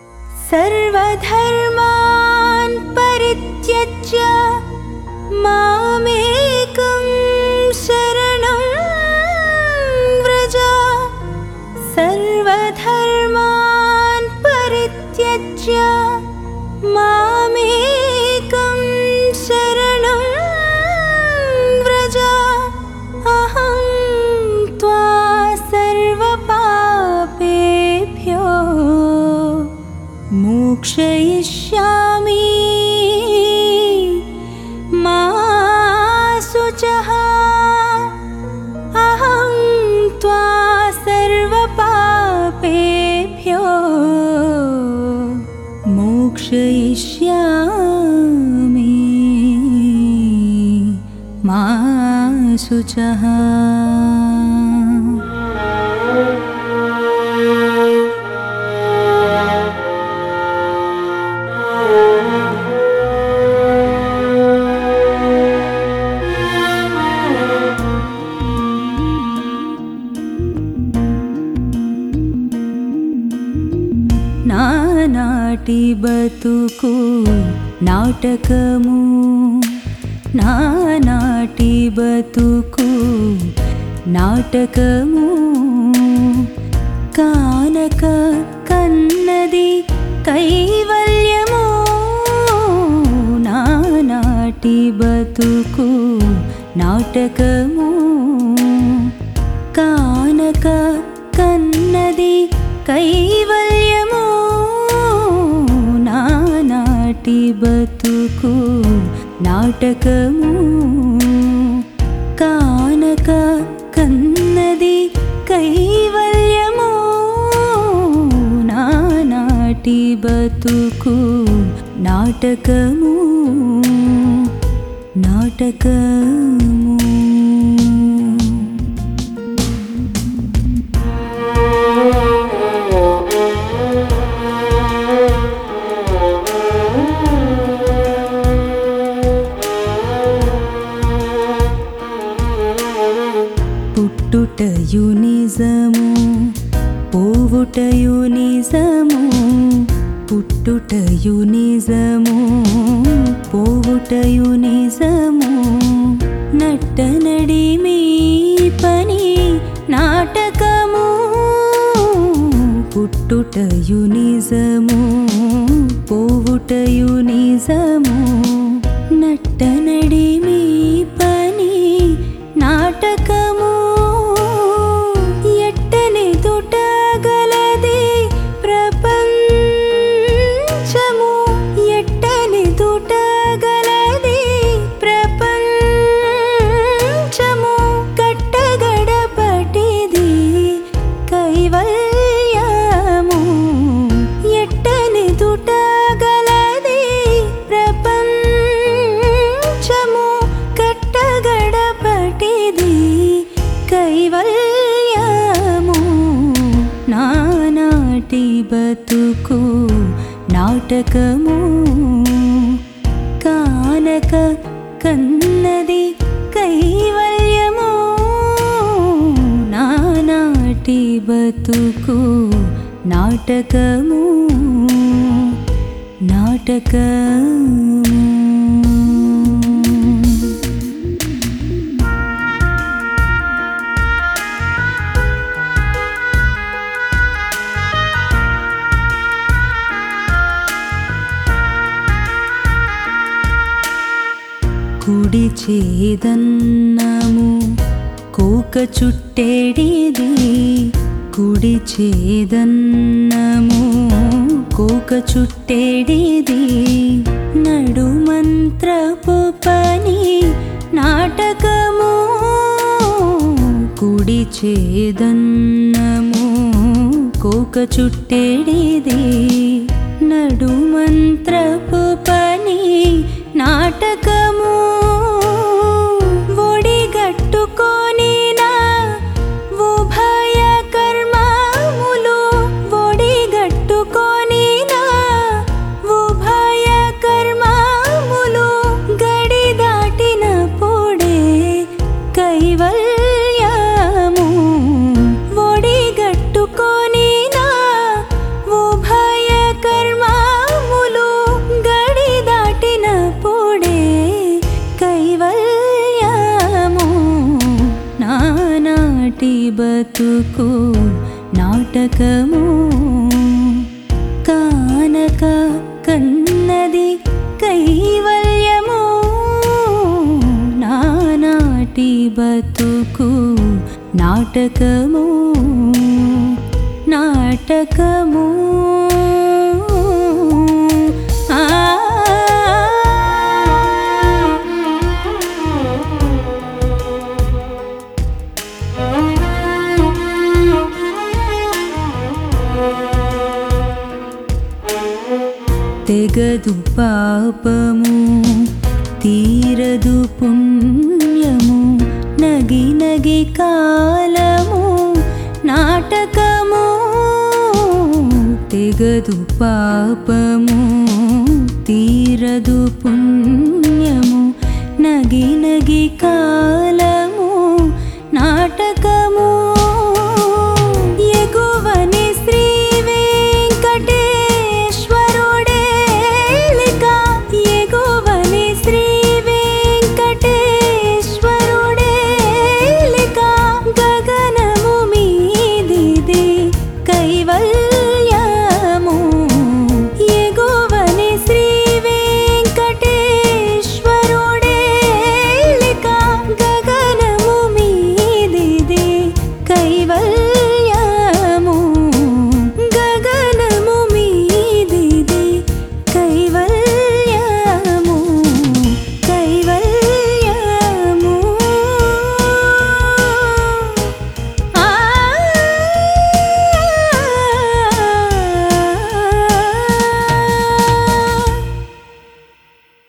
सर्वधर्मान् परित्यज्य मामेकं शरणं व्रज सर्वधर्मान् परित्यज्य मामेकं शरणं व्रज अहं त्वा सर्वपापेभ्यो मोक्षयिष्यामि मा शुचः अहं त्वा सर्वपापेभ्यो मोक्षयिष्यामि मा शुचः నానాటి బతుకు నాటకము నానాటి బతుకు నాటకము కానక కన్నది కైవల్యము నానాటి బతుకు నాటకము కానక కన్నది కైవల్యము నానాటి బతుకు నాటకము కానక కన్నది కైవల్యము నానాటి బతుకు నాటకము నాటకము పుట్టుటయు నిజము పోవుటయు నిజము పుట్టుటయు నిజము పోవుటయు నిజము నట్టనడి మీ పని నాటకము పుట్టుటయు నిజము పోవుటయు నిజము నట్టనడి మీ పని నాటకము ఎట్టని దుటగలది ప్రపంచము ఎట్టని దుటగలది ప్రపంచము కట్టగడపటిది కైవల్యము ఎట్టని దుటగలది ప్రపంచము కట్టగడపటిది కైవల్యము నానాటి బతుకు నాటకము కానక కన్నది కైవల్యము నానాటి బతుకు నాటకము నాటకము కుడి చేదన్నము కోక చుట్టేడిది కుడి చేదన్నము కోక చుట్టేడిది నడు మంత్రపు పని నాటకము కుడి చేదన్నము కోక చుట్టేడిది నడు మంత్రపు పని నాటకము ఒడిగట్టుకొని నా ఉభయ కర్మములు ఒడిగట్టుకొని నా ఉభయ కర్మములు గడి దాటిన పొడే కైవల్యము ఒడిగట్టుకొని నా ఉభయ కర్మ బతుకు నాటకము కానక కన్నది కైవల్యము నానాటి బతుకు నాటకము నాటకము ఆ తెగదు పాపము తీరదు పుణ్యము నగి నగి కాలము నాటకము తెగదు పాపము తీరదు పుణ్యము నగి నగి కాలము